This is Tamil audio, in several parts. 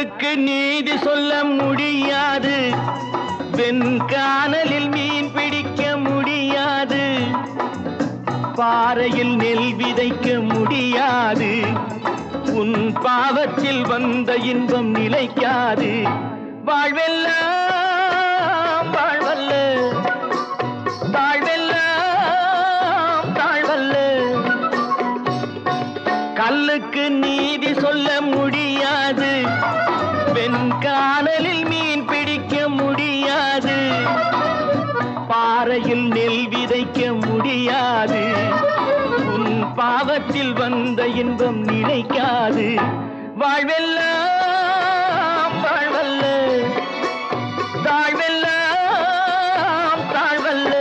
கல்லுக்கு நீதி சொல்ல முடியாது வெண்கானலில் மீன் பிடிக்க முடியாது பாறையில் நெல் விதைக்க முடியாது உன் பாவத்தில் வந்த இன்பம் நிலைக்காது வாழ்வெல்லாம் வாழ்வல்ல தாழ்வெல்லாம் தாழ்வல்ல கல்லுக்கு நீதி சொல்ல முடியாது வெண்கானலில் மீன் பிடிக்க முடியாது பாறையில் நெல் விதைக்க முடியாது உன் பாவத்தில் வந்த இன்பம் நிலைக்காது வாழ்வெல்லாம் வாழ்வல்ல தாழ்வெல்லாம் தாழ்வல்ல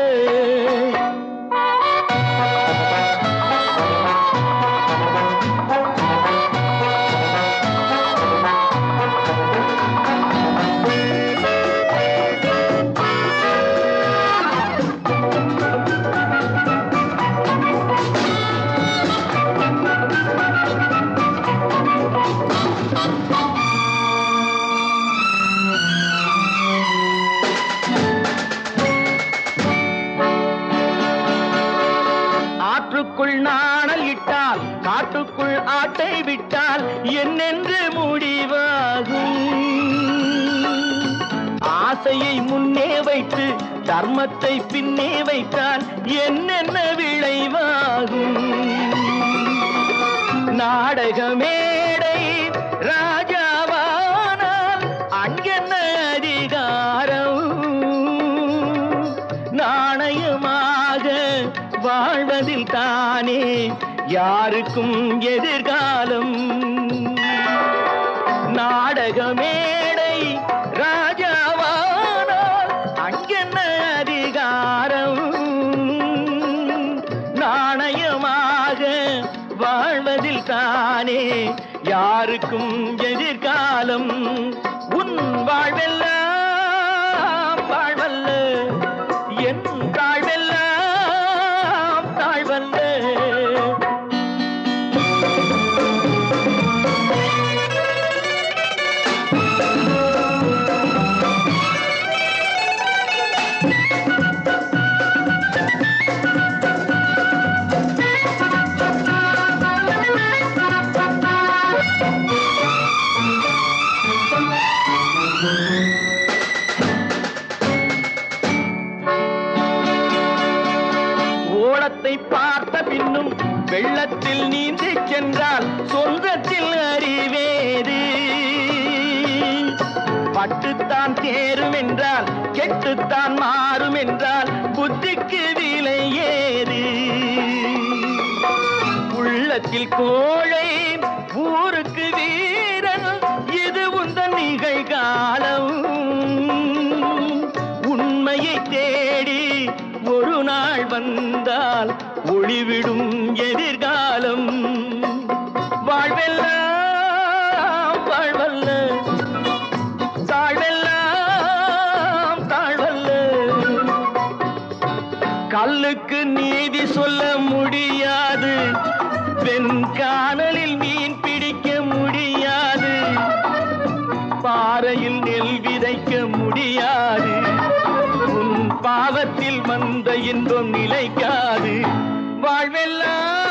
ஆற்றுக்குள் நாணல் இட்டால் காட்டுக்குள் ஆட்டை விட்டால் என்னென்று முடிவாகும் ஆசையை முன்னே வைத்து தர்மத்தை பின்னே வைத்தால் என்னென்ன விளைவாகும் நாடக மேடை ராஜாவானால் அங்கென்ன அதிகாரம் நாணயமாக வாழ்வதில் தானே யாருக்கும் எதிர்காலம் நாடக மேடை ராஜாவானால் அங்கென்ன அதிகாரம் நாணயமாக வாழ்வதில் தானே யாருக்கும் எதிர்காலம் உன் வாழ்வெல்லாம் வாழ்வல்ல என் தாழ்வெல்லாம் தாழ்வல்ல ஓடத்தை பார்த்த பின்னும் வெள்ளத்தில் நீந்தி சென்றால் சொந்தத்தில் அறிவேது பட்டுத்தான் தேரும் என்றால் கெட்டுத்தான் மாறும் என்றால் புத்திக்கு விலை ஏது உள்ளத்தில் கோழை ஊருக்கு வீரன் இது உந்தன் நிகழ்காலம் உண்மையை தேடி ஒரு நாள் வந்தால் ஒளிவிடும் எதிர்காலம் வாழ்வெல்லாம் வாழ்வல்ல தாழ்வெல்லாம் தாழ்வல்ல கல்லுக்கு நீதி சொல்ல முடியாது வெண்கானலில் மீன் பிடிக்க முடியாது பாறையில் நெல் விதைக்க முடியாது உன் பாவத்தில் வந்த இன்பம் நிலைக்காது வாழ்வெல்லாம்